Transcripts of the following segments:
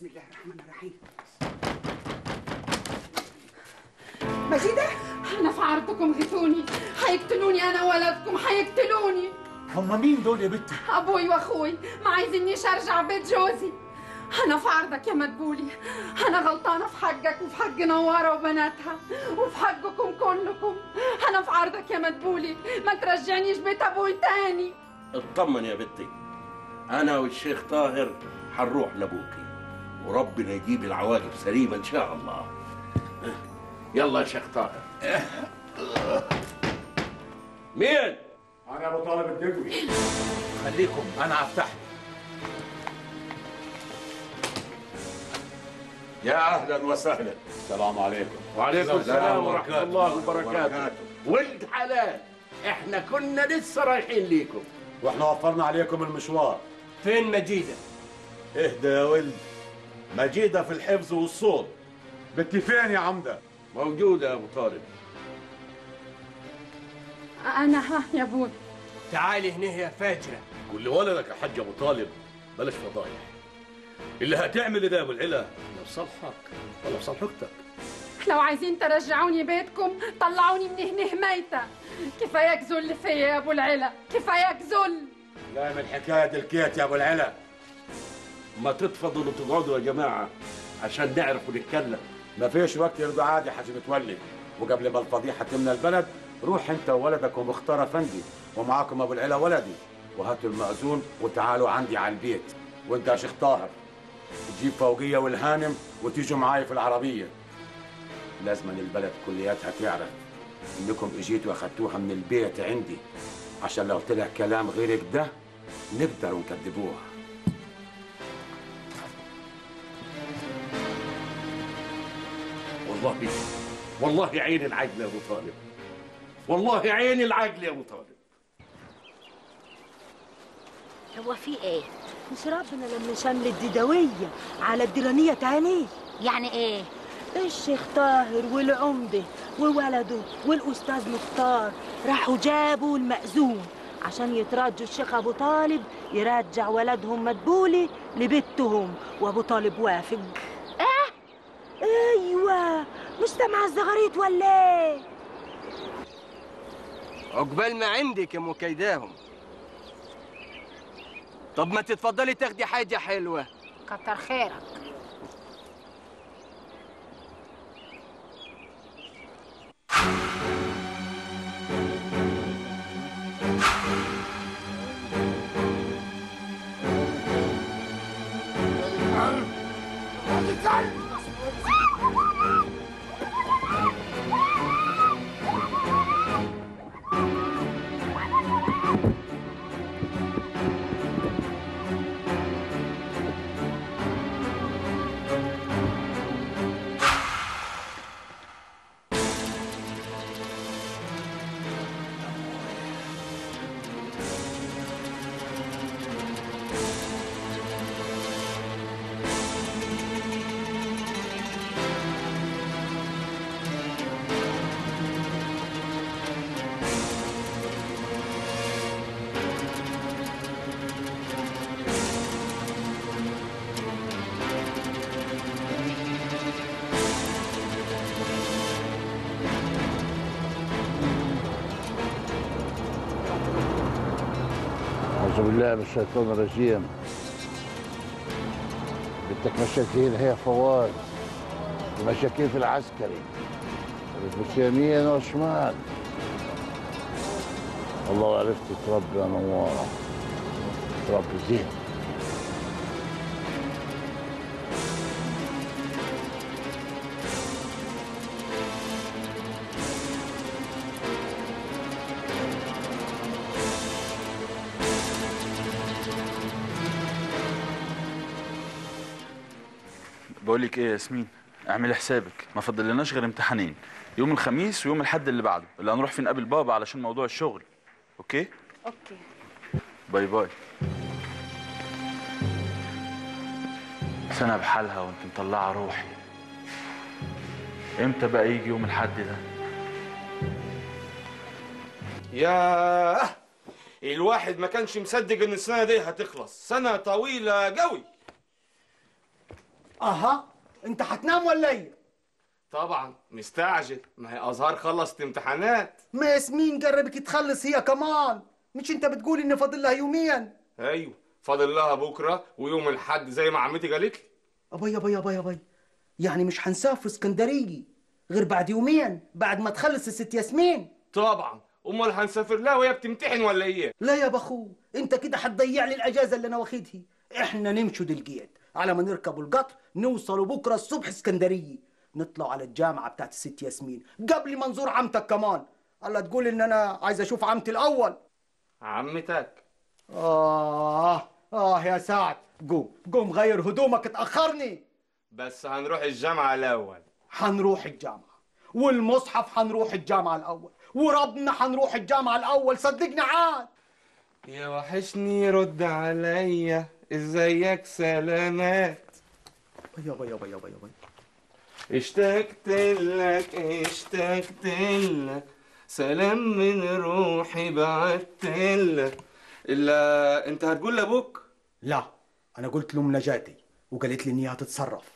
بسم الله الرحمن الرحيم مجيدة أنا في عرضكم غثوني حيقتلوني أنا وولدكم حيقتلوني هم مين دول يا بنتي؟ أبوي وأخوي ما عايزينيش أرجع بيت جوزي أنا في عرضك يا مدبولي أنا غلطانة في حقك وفي حق نوارة وبناتها وفي حقكم كلكم أنا في عرضك يا مدبولي ما ترجعنيش بيت أبوي تاني اطمن يا بنتي انا والشيخ طاهر هنروح لابوكي وربنا يجيب العواقب سليمه ان شاء الله يلا يا شيخ طاهر مين انا ابو طالب الدقوي خليكم انا هفتح يا اهلا وسهلا السلام عليكم وعليكم السلام ورحمه الله وبركاته ولد حلال احنا كنا لسه رايحين ليكم واحنا وفرنا عليكم المشوار فين مجيدة؟ اهدى يا ولد مجيدة في الحفظ والصوت بنتي فين يا عمدة موجوده يا ابو طالب أنا ها يا أبوي تعالي هنا يا فاجرة قول لولدك يا حاج ابو طالب بلاش فضايح اللي هتعمل ده يا ابو العلا لصالحك ولا لصالح اختك لو عايزين ترجعوني بيتكم طلعوني من هنا ميتة كفاية ذل فيا يا أبو العلا كفاية ذل لا من حكاية الكيت يا ابو العلا ما تتفضلوا تقعدوا يا جماعه عشان نعرف نتكلم ما فيش وقت يرضى عادي حاج متولي وقبل ما الفضيحة تملى البلد روح انت وولدك ومختار افندي ومعاكم ابو العلا ولدي وهاتوا المأذون وتعالوا عندي على البيت وانت يا شيخ طاهر تجيب فوقية والهانم وتيجوا معاي في العربية لازم البلد كلياتها تعرف انكم اجيتوا اخدتوها من البيت عندي عشان لو طلع كلام غيرك ده نقدروا نكذبوه والله والله عين العجل يا ابو طالب والله عين العجل يا ابو طالب هو في ايه؟ مش ربنا لما شمل الديدوية على الديرانية تاني يعني ايه؟ الشيخ طاهر والعمدة وولده والأستاذ مختار راحوا جابوا المأذون عشان يتراجوا الشيخ أبو طالب يرجع ولدهم مدبولي لبيتهم وأبو طالب وافق ايه؟ أيوة مش سامعة الزغاريت ولا إيه؟ عقبال ما عندك يا ام كيداهم طب ما تتفضلي تاخدي حاجة حلوة كتر خيرك أعوذ بالله من الشيطان الرجيم بدك مشاكل هي فواز مشاكل في العسكري مش يمين وشمال والله عرفت تربي يا نوارة تربي زين بقول لك ايه يا ياسمين اعملي حسابك ما فضلناش غير امتحانين يوم الخميس ويوم الحد اللي بعده اللي هنروح فيه نقابل بابا علشان موضوع الشغل اوكي أوكي باي باي سنة بحالها وانت مطلعة روحي امتى بقى يجي يوم الحد ده ياه الواحد ما كانش مصدق ان السنه دي هتخلص سنه طويله قوي اها انت هتنام ولا ايه طبعا مستعجل ما هي ازهار خلصت امتحانات ما ياسمين جربك تخلص هي كمان مش انت بتقول ان فاضل لها يومين ايوه فاضل لها بكره ويوم الحد زي ما عمتي قالت لي ابي ابي ابي ابي يعني مش هنسافر اسكندريه غير بعد يومين بعد ما تخلص الست ياسمين طبعا امال هنسافر لها وهي بتمتحن ولا ايه لا يا بخو انت كده هتضيع لي الاجازه اللي انا واخدها احنا نمشوا دلجيت على ما نركبوا القطر نوصلوا بكره الصبح اسكندريه نطلع على الجامعه بتاعت الست ياسمين قبل ما نزور عمتك كمان الله تقول ان انا عايز اشوف عمتي الاول عمتك اه اه يا سعد قوم قوم غير هدومك اتاخرني بس هنروح الجامعه الاول هنروح الجامعه والمصحف هنروح الجامعه الاول وربنا هنروح الجامعه الاول صدقني عاد يا وحشني رد عليا ازيك سلامات يابا يابا يابا يابا اشتقت لك اشتقت لك سلام من روحي بعت لك الا انت هتقول لابوك لا انا قلت لام نجاتي وقالت لي ان هي هتتصرف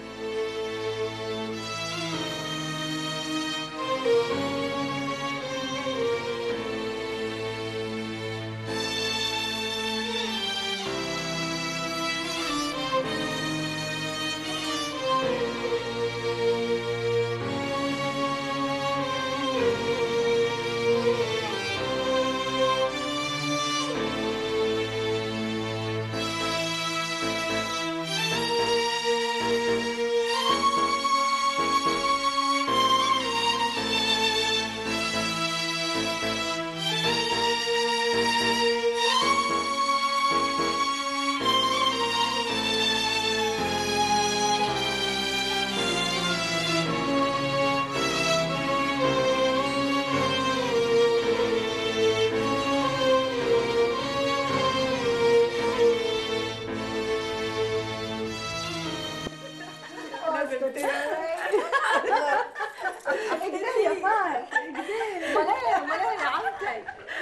اجدال يا فرح اجدال ولا ولا يا عمتي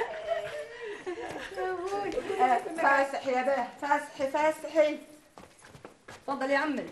آه، فاسح يا باه فاسحي فاسحي اتفضل يا عمي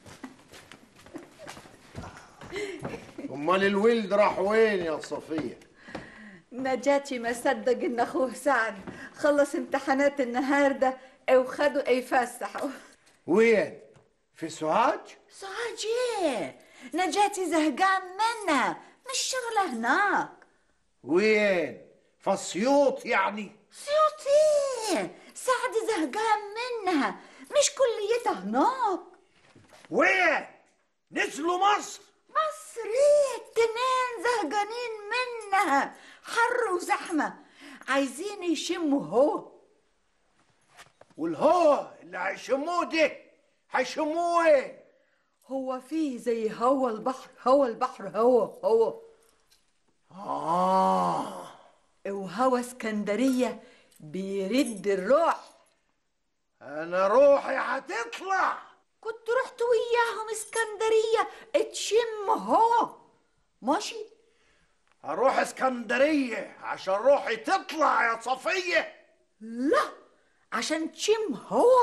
امال الولد راح وين يا صفيه نجاتي ما صدق ان اخوه سعد خلص امتحانات النهارده وخدوا يفسحوا وين في سوهاج سعاد ايه نجاتي زهقان منها مش شغله هناك وين في اسيوط يعني صوتي سعد زهقان منها مش كليتها هناك وين نزلوا مصر مصري التنين زهقانين منها حر وزحمة عايزين يشموا هو والهوا اللي هيشموه ده هيشموه وين هو فيه زي هوا البحر هوا البحر هوا هوا آه وهوا اسكندرية بيرد الروح أنا روحي هتطلع كنت رحت وياهم اسكندرية تشم هوا ماشي هروح اسكندرية عشان روحي تطلع يا صفية لا عشان تشم هوا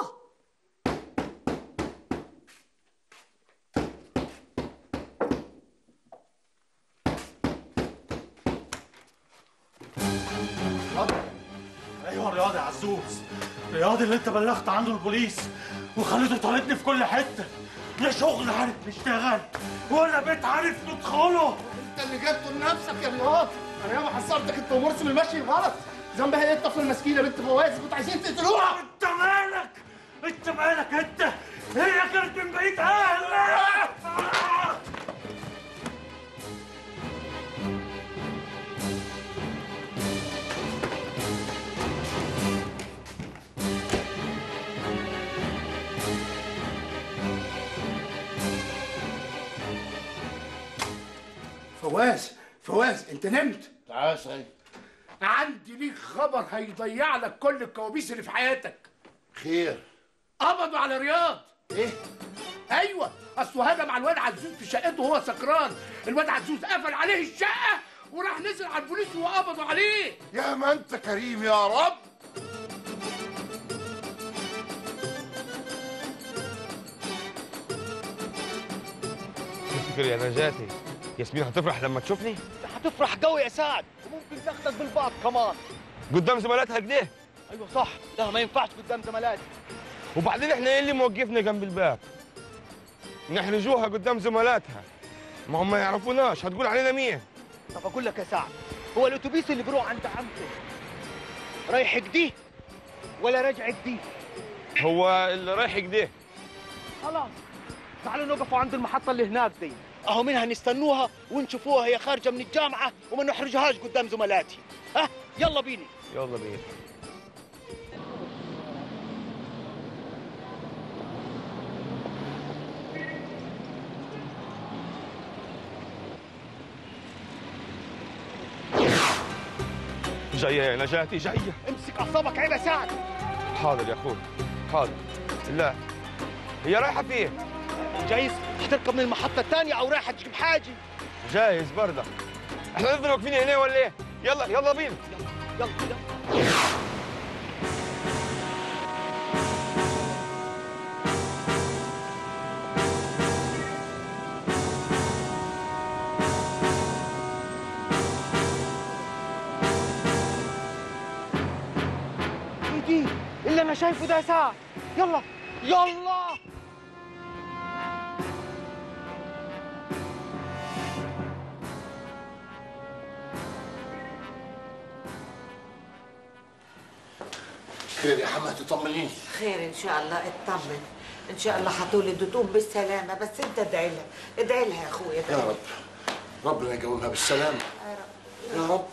ايوه رياض يا عزوز رياض اللي انت بلغت عنه البوليس وخليته طالبني في كل حته لا شغل عارف نشتغل ولا بيت عارف ندخله انت اللي جبته لنفسك يا رياض انا ياما حذرتك انت ومرسم المشي الغلط ذنبها ايه الطفله المسكينه بنت فواز كنتوا عايزين تقتلوها انت مالك انت مالك انت هي كانت من بعيد اهلها فواز فواز انت نمت تعال صحيح عندي ليك خبر هيضيع لك كل الكوابيس اللي في حياتك خير قبضوا على رياض ايه ايوه اصله هجم على الواد عزوز في شقته وهو سكران الواد عزوز قفل عليه الشقه وراح نزل على البوليس وقبضوا عليه يا ما انت كريم يا رب خير يا نجاتي ياسمين هتفرح لما تشوفني هتفرح قوي يا سعد وممكن تاخدك بالبعض كمان قدام زملاتها كده ايوه صح لا ما ينفعش قدام زملاتي وبعدين احنا ايه اللي موقفنا جنب الباب نحرجوها قدام زملاتها ما هم ما يعرفوناش هتقول علينا مين طب اقول لك يا سعد هو الاتوبيس اللي بيروح عند عمته رايح كدي ولا راجع كدي هو اللي رايح كده خلاص تعالوا نوقفوا عند المحطة اللي هناك دي اهو منها نستنوها ونشوفوها هي خارجة من الجامعة وما نحرجهاش قدام زملاتي ها يلا بيني يلا بينا جاية يا نجاتي جاية امسك اعصابك عيب يا سعد حاضر يا اخوي حاضر لا هي رايحة فين؟ جايز هتركب من المحطة الثانية أو رايحة تجيب حاجة جايز برضه احنا نفضل واقفين هنا ولا ايه؟ يلا يلا بينا يلا يلا ايه دي اللي انا شايفه ده يا سعد يلا يلا خير يا حماتي طمنيني خير ان شاء الله اطمن ان شاء الله هتولد وتقوم بالسلامه بس انت ادعي لها ادعي لها يا اخويا يا رب ربنا يقومها بالسلامة يا رب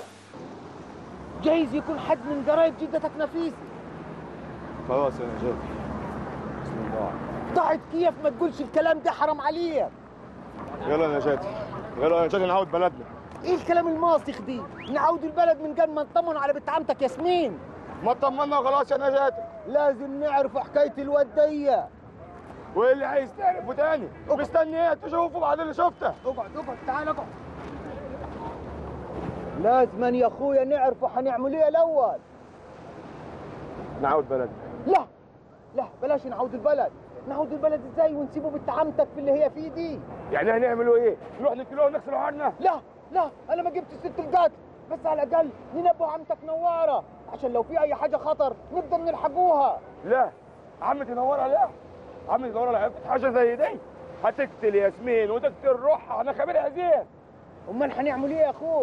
جايز يكون حد من قرايب جدتك نفيس خلاص يا نجاتي بسم الله ضعت كيف ما تقولش الكلام ده حرام عليك يلا يا نجاتي يلا يا نجاتي نعود بلدنا ايه الكلام الماسخ دي نعود البلد من قبل ما نطمن على بنت عمتك ياسمين ما اطمنا خلاص يا نجاتي لازم نعرف حكايه الوديه وايه اللي عايز تعرفه تاني مستني ايه تشوفه بعد اللي شفته اقعد اقعد تعال اقعد لازما يا اخويا نعرف هنعمل ايه الاول نعود بلدنا لا لا بلاش نعود البلد نعود البلد ازاي ونسيبه بنت عمتك في اللي هي فيه دي يعني هنعملوا ايه؟ نروح نقتلوه ونغسلوا عنا؟ لا لا انا ما جبت ست القتل بس على الاقل ننبه عمتك نواره عشان لو في اي حاجه خطر نقدر نلحقوها لا عمتي نورها لا عمتي نورها لو عرفت حاجه زي دي هتقتل ياسمين وتقتل روحها انا خبيرها زين امال هنعمل ايه يا اخوي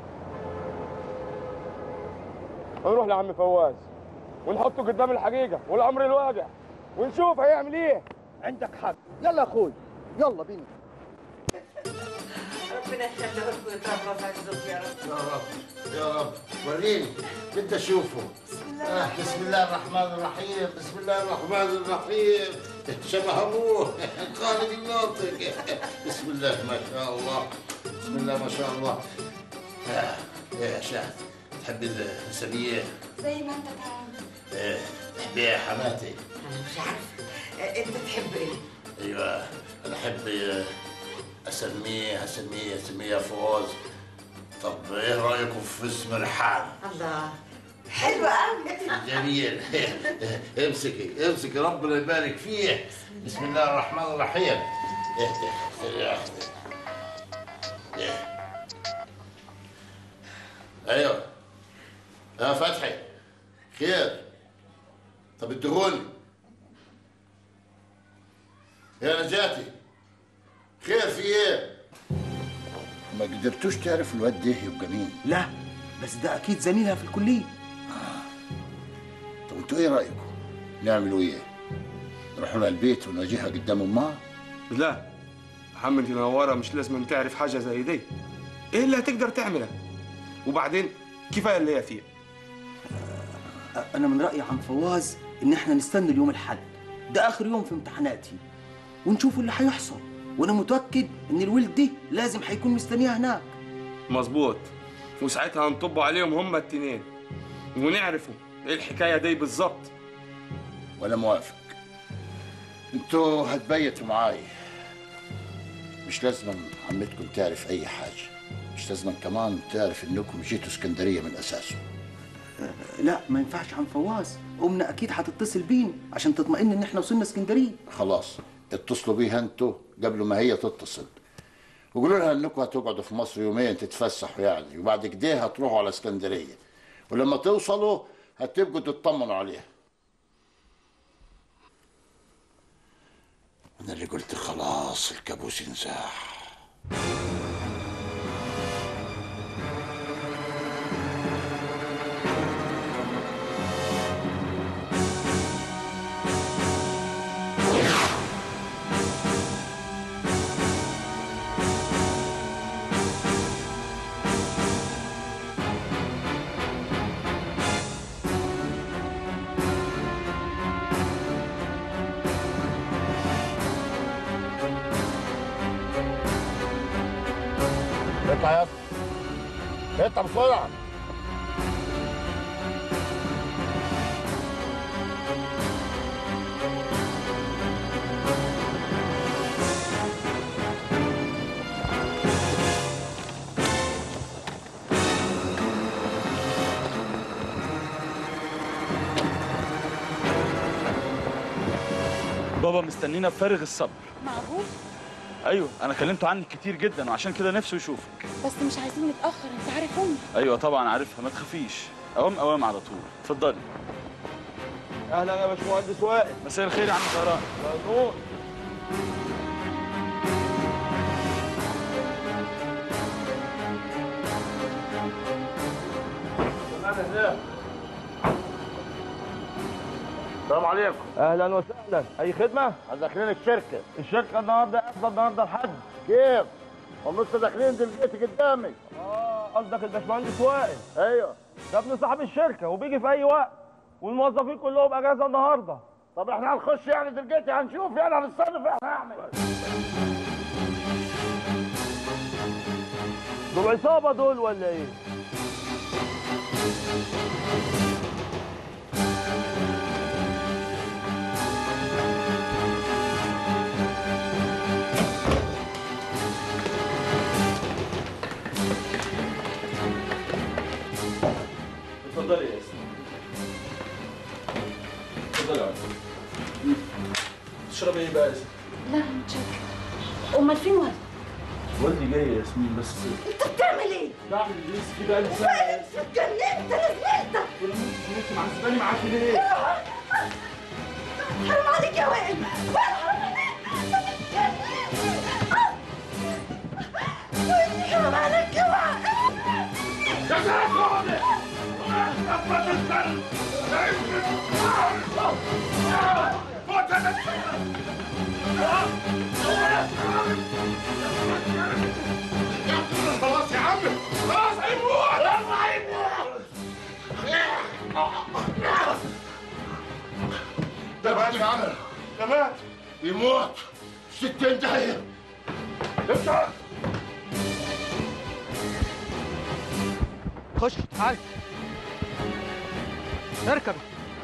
هنروح لعم فواز ونحطه قدام الحقيقه والامر الواقع ونشوف هيعمل ايه عندك حق يلا يا اخوي يلا بينا ربنا يخليه لكم ويطول في عزكم يا رب يا رب يا رب وريني بدي اشوفه آه بسم الله الرحمن الرحيم بسم الله الرحمن الرحيم شبه ابوه خالد الناطق بسم الله ما شاء الله بسم الله ما شاء الله آه يا شهد تحب السبيه زي ما انت تعمل آه تحبيها يا حماتي انا مش عارفه آه، انت تحب ايه ايوه انا احب آه، اسميه اسميه اسميه فوز طب ايه رايكم في اسم رحال الله حلوة قوي جميل امسكي امسكي ربنا يبارك فيه بسم الله الرحمن الرحيم اهدي ثانية واحدة إيه. ايوه يا فتحي خير طب ادهولي يا نجاتي خير في ايه؟ ما قدرتوش تعرفوا الواد ده يبقى مين؟ لا بس ده اكيد زميلها في الكليه طب انتوا ايه رايكم؟ نعملوا ايه؟ نروحوا لها البيت ونواجهها قدام امها؟ لا محمد نوارة مش لازم تعرف حاجة زي دي ايه اللي هتقدر تعمله وبعدين كفاية اللي هي فيه انا من رايي عم فواز ان احنا نستنى اليوم الحد ده اخر يوم في امتحاناتي ونشوف اللي هيحصل وانا متاكد ان الولد دي لازم هيكون مستنيها هناك مظبوط وساعتها هنطبوا عليهم هما التنين ونعرفوا ايه الحكاية دي بالظبط وانا موافق انتوا هتبيتوا معاي مش لازم عمتكم تعرف اي حاجه مش لازم كمان تعرف انكم جيتوا اسكندريه من اساسه لا ما ينفعش عم فواز امنا اكيد هتتصل بينا عشان تطمئن ان احنا وصلنا اسكندريه خلاص اتصلوا بيها انتوا قبل ما هي تتصل وقولوا لها انكم هتقعدوا في مصر يومين تتفسحوا يعني وبعد كده هتروحوا على اسكندريه ولما توصلوا هتبقوا تطمنوا عليها انا اللي قلت خلاص الكابوس انزاح اطلع يا اسطى اطلع بسرعه بابا مستنينا بفارغ الصبر معقول ايوه انا كلمته عنك كتير جدا وعشان كده نفسه يشوفك بس مش عايزين نتاخر انت عارف امي ايوه طبعا عارفها ما تخافيش اوام اوام على طول اتفضلي اهلا يا باشمهندس وائل مساء الخير يا عم زهران نور السلام عليكم اهلا وسهلا اي خدمه داخلين الشركه الشركه النهارده افضل النهارده الحد كيف؟ هم لسه داخلين دلوقتي قدامي اه قصدك الباشمهندس وائل ايوه ده ابن صاحب الشركه وبيجي في اي وقت والموظفين كلهم اجازه النهارده طب احنا هنخش يعني دلوقتي هنشوف يعني هنتصرف احنا هنعمل دول عصابه دول ولا ايه؟ اتفضلي يا ياسمين اتفضلي يا عم. تشربي ايه بقى يا ياسمين؟ لا متشكر امال فين والدي والدي جاي يا ياسمين بس انت بتعمل ايه؟ بعمل اللي في بقى لي سنه وين اتجننت نزلت انت معذباني معاكي ليه؟ حرام عليك يا وائل وائل حرام عليك يا خلاص يا عم خلاص هيموت يلا هيموت ده مات يا عم ده مات يموت ستين دقيقة افتح خش تعال اركب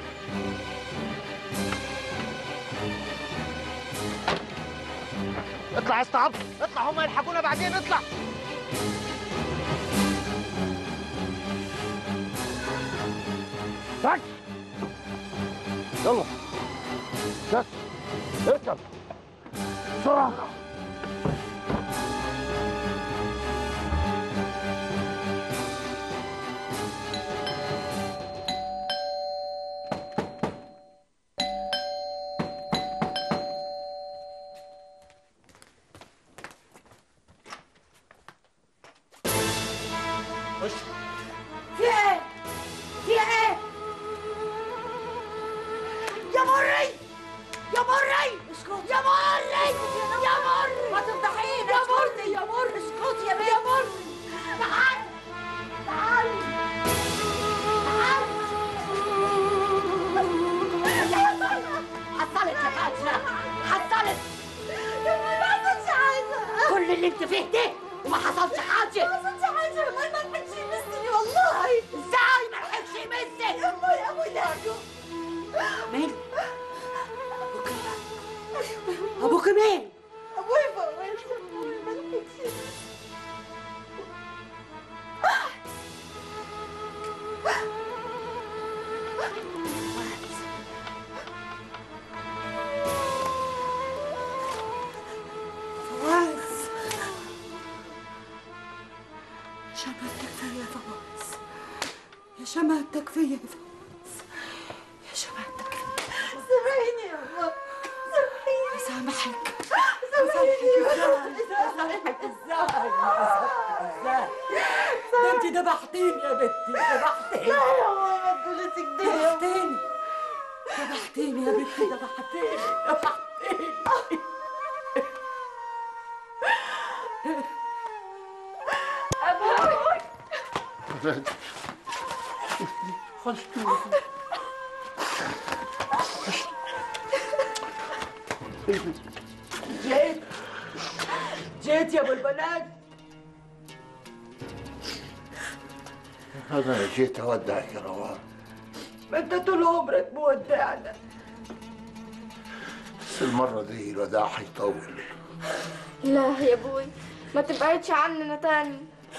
اطلع يا اسطى عبد اطلع هم يلحقونا بعدين اطلع تك يلا تك اركب بسرعة خش في ايه؟ في ايه؟ يا مري يا مري اسكت يا مري يا مري ما تفضحينا يا مري يا مري اسكت يا بنت يا مري تعال تعال تعال حصلت يا فاتنة حصلت يا مري ما حصلش حاجة كل اللي انت فيه ده وما حصلش حاجة ما حصلش حاجة ما لحقش يمسني والله ازاي ما لحقش يمسك يا ابوي يا ابوي لا مين؟ ابوك مين؟ ابوي فوز ما لحقش فواز فيا يا فوز يا شبعتك سامحيني يا ماما سامحيني سامحك سامحيني سامحك ازاي ازاي ده انت ذبحتيني يا بنتي ذبحتيني لا يا ماما تقولي كده ذبحتيني ذبحتيني يا بنتي ذبحتيني ذبحتيني أبوي جيت جيت يا ابو البنات انا جيت اودعك يا نوار ما انت طول عمرك مودعنا بس المرة دي الوداع هيطول لا يا ابوي ما تبعدش عننا تاني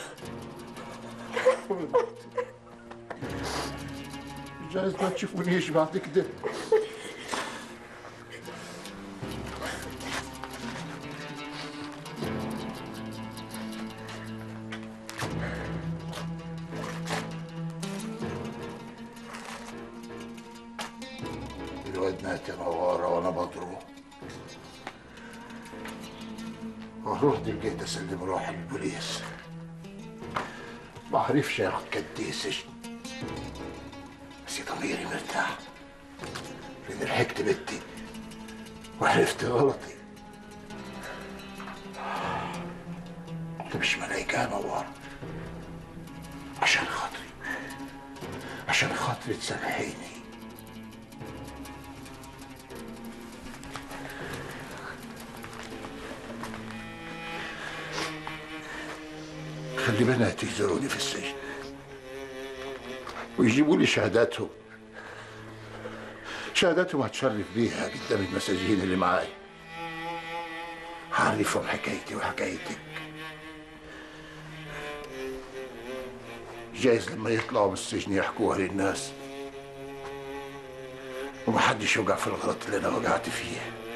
جايز ما تشوفونيش بعد كده الواد مات يا نوارة وانا بضربه وروح لقيت اسلم روحي للبوليس ما عرفش ياخد كدي سجن بس ضميري مرتاح لان لحقت بنتي وعرفت غلطي انت مش ملايكة يا نوار عشان خاطري عشان خاطري تسامحيني خلي بناتي يزوروني في السجن ويجيبوا لي شهاداتهم شهاداتهم هتشرف بيها قدام المساجين اللي معاي هعرفهم حكايتي وحكايتك جايز لما يطلعوا من السجن يحكوها للناس ومحدش يوقع في الغلط اللي انا وقعت فيه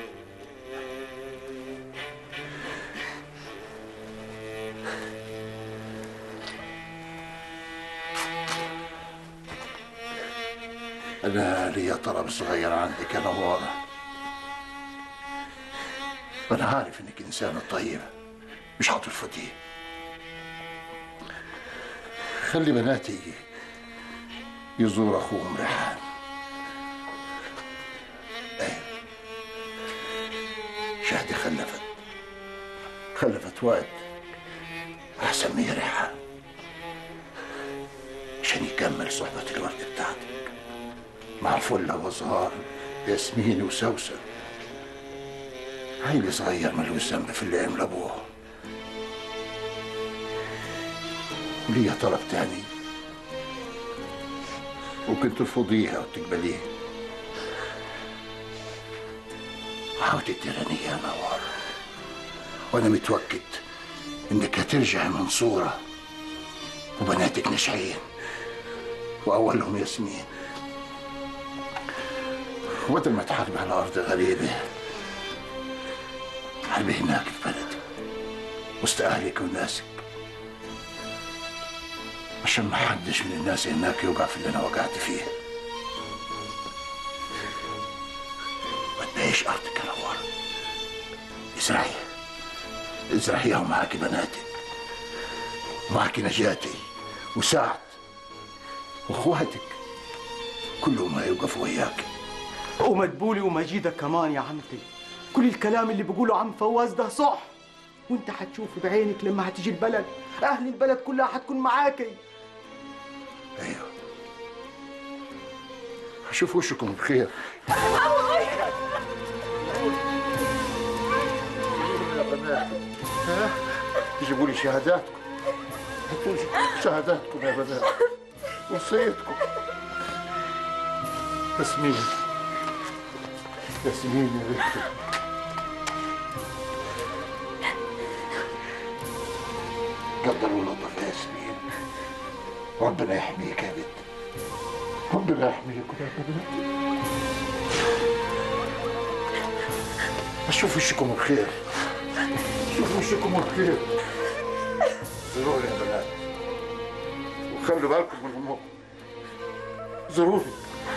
أنا لي طلب صغير عندك يا نوارة وأنا عارف إنك إنسانة طيبة مش هترفضيه خلي بناتي يزور أخوهم ريحان أيوة شهدي خلفت خلفت واد أحسن من ريحان عشان يكمل صحبة الورد بتاعتك مع فلة وزهار ياسمين وسوسن عيل صغير ملوش ذنب في اللي عمل ابوه وليا طلب تاني ممكن ترفضيها وتقبليه عودة تيرانية يا نوار وانا متوكد انك هترجع منصورة وبناتك نشعين واولهم ياسمين وبدل ما تحارب على أرض غريبة حاربي هناك في بلدك وسط أهلك وناسك عشان ما حدش من الناس هناك يوقع في اللي أنا وقعت فيه ما تبيعيش أرضك يا نوار ازرعي ازرعيها ومعاكي بناتك ومعاكي نجاتي وسعد واخواتك كلهم هيوقفوا وياك ومدبولي ومجيدك كمان يا عمتي كل الكلام اللي بيقوله عم فواز ده صح وانت هتشوف بعينك لما هتيجي البلد اهل البلد كلها هتكون معاكي شوف وشكم بخير يا بنات ها تجيبوا لي شهاداتكم هاتوا لي شهاداتكم يا بنات وصيتكم ياسمين ياسمين يا بنتي قدر ولطف يا ياسمين ربنا يحميك يا بنت ربنا يحميكم يا بنات اشوف وشكم بخير شوف وشكم بخير زوروا يا بنات وخلوا بالكم من امكم ظروفك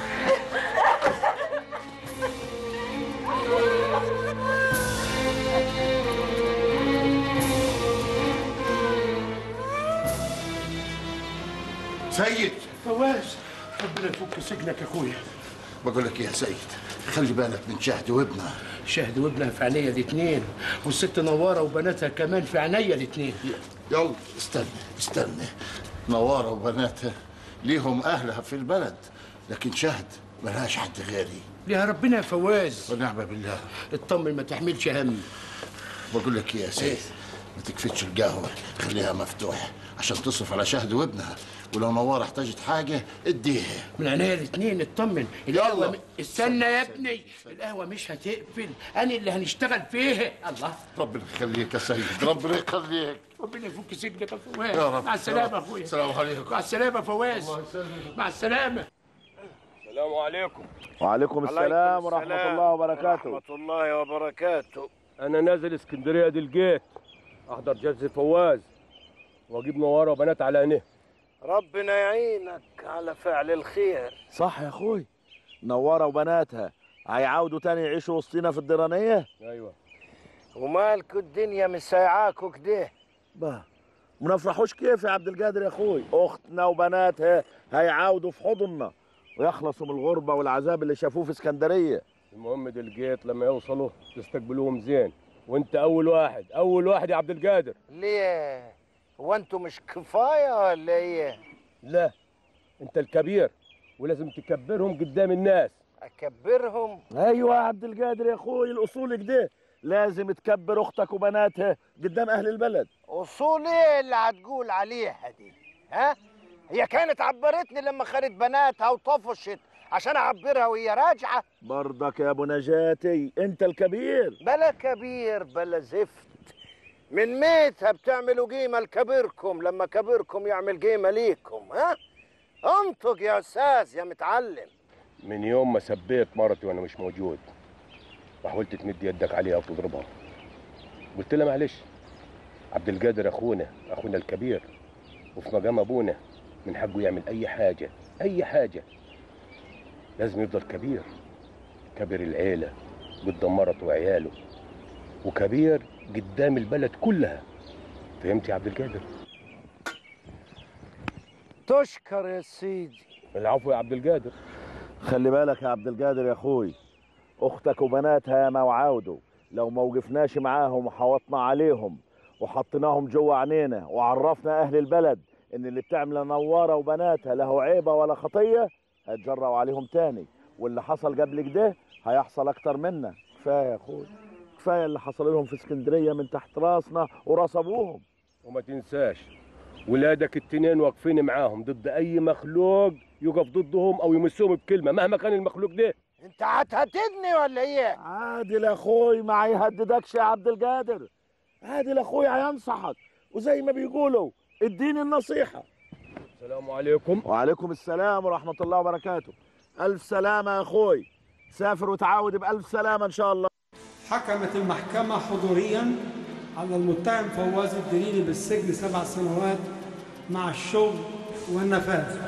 سيد فواز ربنا يفك سجنك يا اخويا بقول لك يا سيد خلي بالك من شهد وابنها شهد وابنها في عينيا الاتنين والست نواره وبناتها كمان في عينيا الاتنين يلا استنى استنى نوارة وبناتها ليهم أهلها في البلد لكن شهد ملهاش حد غيري يا ربنا يا فواز ونعم بالله اطمن ما تحملش هم بقول لك يا سيد ما تكفتش القهوة خليها مفتوحة عشان تصرف على شهد وابنها ولو نوارة احتاجت حاجة اديها من عينيا الاتنين اطمن القهوه م... استنى يا ابني القهوه مش هتقفل انا اللي هنشتغل فيها الله ربنا يخليك يا سيد ربنا يخليك ربنا يفك سجنك يا فواز يا رب. مع السلامه يا يا رب. اخويا السلام عليكم. مع السلامه يا فواز مع السلامه السلام عليكم وعليكم السلام ورحمة الله وبركاته ورحمة الله وبركاته أنا نازل اسكندرية دلجيت أحضر جلسة فواز وأجيب نوارة وبنات على عينيه ربنا يعينك على فعل الخير صح يا اخوي نوارة وبناتها هيعاودوا تاني يعيشوا وسطينا في الديرانية أيوة ومالكوا الدنيا مش سايعاكوا كده با ما نفرحوش كيف يا عبد القادر يا اخوي اختنا وبناتها هيعاودوا في حضننا ويخلصوا من الغربة والعذاب اللي شافوه في اسكندرية المهم دلجيت لما يوصلوا تستقبلوهم زين وأنت أول واحد أول واحد يا عبد القادر ليه هو انتوا مش كفاية ولا ايه لا أنت الكبير ولازم تكبرهم قدام الناس اكبرهم ايوه يا عبد القادر يا اخوي الاصول كده لازم تكبر اختك وبناتها قدام اهل البلد اصول ايه اللي هتقول عليها دي ها هي كانت عبرتني لما خدت بناتها وطفشت عشان اعبرها وهي راجعه برضك يا ابو نجاتي انت الكبير بلا كبير بلا زفت من ميتها بتعملوا قيمه لكبيركم لما كبيركم يعمل قيمه ليكم ها انطق يا استاذ يا متعلم من يوم ما سبيت مرتي وأنا مش موجود وحاولت تمد يدك عليها وتضربها قلت لها معلش عبد القادر أخونا أخونا الكبير وفي مقام أبونا من حقه يعمل أي حاجة أي حاجة لازم يفضل كبير كبير العيلة قدام مرته وعياله وكبير قدام البلد كلها فهمت يا عبد القادر تشكر يا سيدي العفو يا عبد القادر خلي بالك يا عبد القادر يا اخوي اختك وبناتها يا ما وعاودوا لو ما وقفناش معاهم وحوطنا عليهم وحطيناهم جوا عينينا وعرفنا اهل البلد ان اللي بتعمل نواره وبناتها له عيبه ولا خطيه هيتجرأوا عليهم تاني واللي حصل قبل كده هيحصل اكتر منا كفايه يا اخوي كفايه اللي حصل لهم في اسكندريه من تحت راسنا وراس ابوهم وما تنساش ولادك التنين واقفين معاهم ضد اي مخلوق يقف ضدهم او يمسهم بكلمه مهما كان المخلوق ده انت هتهددني ولا ايه عادل يا اخوي ما يهددكش يا عبد القادر عادل يا اخوي هينصحك وزي ما بيقولوا اديني النصيحه السلام عليكم وعليكم السلام ورحمه الله وبركاته الف سلامه يا اخوي سافر وتعاود بالف سلامه ان شاء الله حكمت المحكمة حضوريا على المتهم فواز الدليلي بالسجن سبع سنوات مع الشغل والنفاذ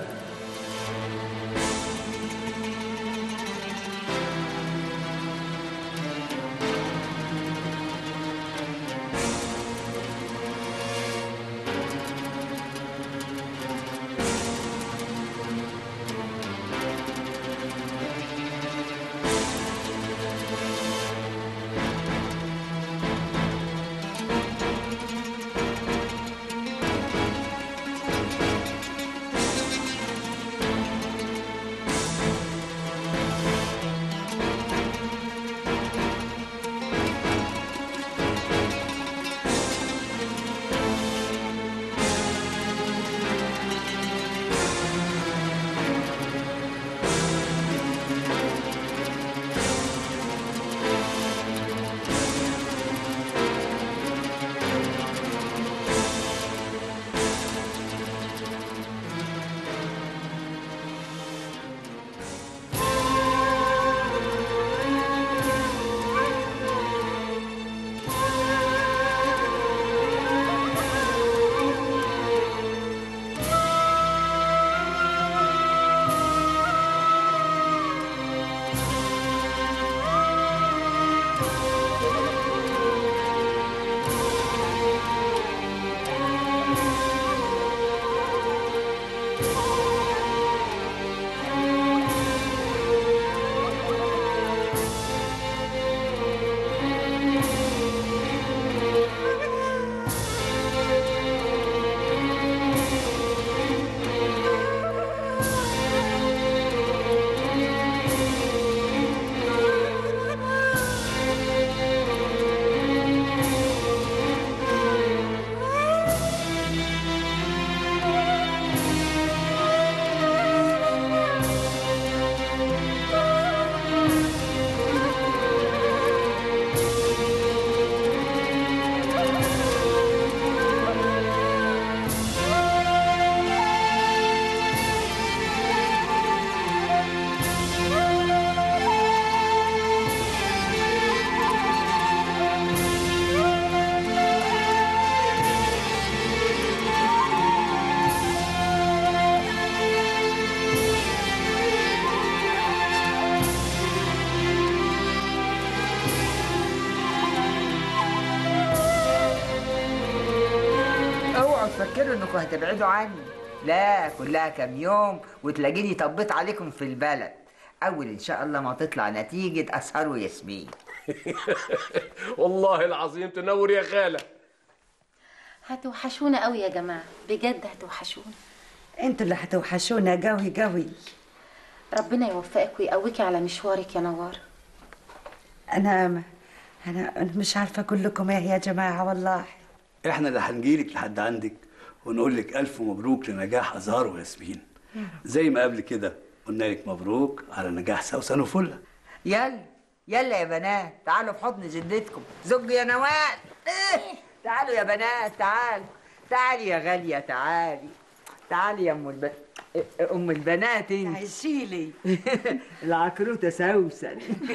تفتكروا انكم هتبعدوا عني لا كلها كام يوم وتلاقيني طبيت عليكم في البلد اول ان شاء الله ما تطلع نتيجه اسهر وياسمين والله العظيم تنور يا خاله هتوحشونا قوي يا جماعة بجد هتوحشونا انتوا اللي هتوحشونا قوي قوي ربنا يوفقك ويقويكي على مشوارك يا نوار انا انا مش عارفه اقول لكم ايه يا جماعه والله احنا اللي هنجيلك لحد عندك ونقول لك الف مبروك لنجاح ازهار وياسمين زي ما قبل كده قلنا لك مبروك على نجاح سوسن وفله يلا يلا يا بنات تعالوا في حضن جدتكم زج يا نوال إيه؟ تعالوا يا بنات تعالوا تعالي يا غاليه تعالي تعالي يا ام الب... ام البنات انت عيشيلي العكروته سوسن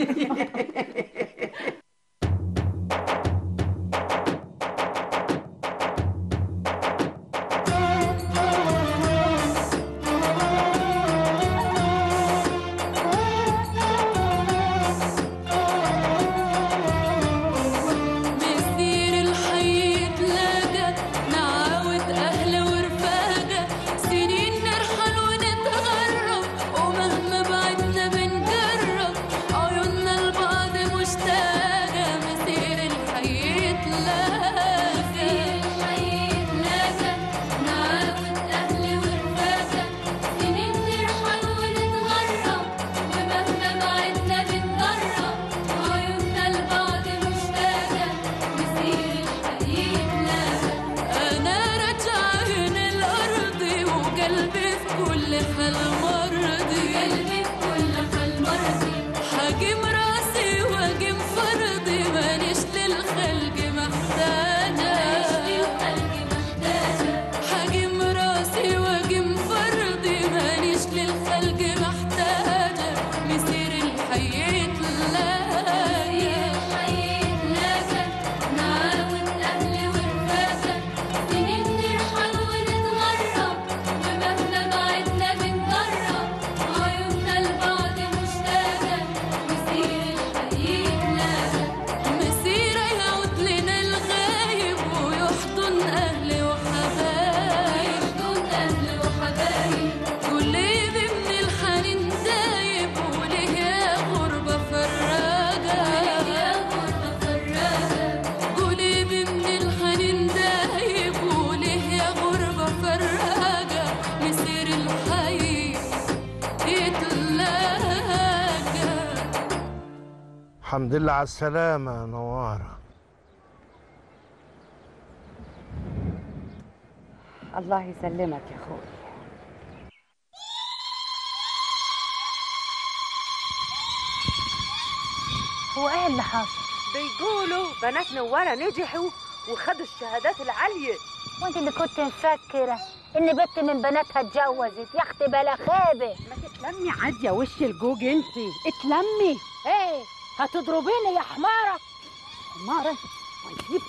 مسير الحي تلاقى نعاود أهل ورفاقة سنين نرحل ونتغرب ومهما بعدنا بنقرب عيوننا لبعض مشتاقة مسير الحي تلاقى مسير الحي تلاقى نعاود أهل ورفاقة سنين نرحل ونتغرب ومهما بعدنا بنقرب عيوننا لبعض مشتاقة مسير الحديد لا أنا راجعة هنا الأرض وقلبي في كل حال مرضي قلبي في كل حال مرضي حاجم راسي واجم فرضي مانيش للخلق محتاجة حاجم راسي واجم فرضي مانيش للخلق محتاجة مسير الحي تلاقي الحي تلاقى نعاود أهلي ورفاقة سنين نرحل ونتغرب ومهما بعدنا بنقرب عيوننا لبعض مشتاقة مسير الحي تلاقى مسير يعود لنا الغايب ويحضن أهلي وحبايب يحضن أهلي وحبايب قلبي من الحنين دايب وليه يا غربة فراجة يا غربة فراجة قلبي من الحنين دايب وليه يا غربة فراجة مسير الحي يتلاقى الحمد لله على السلامة يا نوارة الله يسلمك يا اخوي هو ايه اللي حصل؟ بيقولوا بنات نوارة نجحوا وخدوا الشهادات العالية وانت اللي كنت مفكرة ان بنت من بناتها اتجوزت يا اختي بلا خيبة ما تتلمي عادية وش الجوج انت اتلمي ايه هتضربيني يا حمارة حمارة ويسيب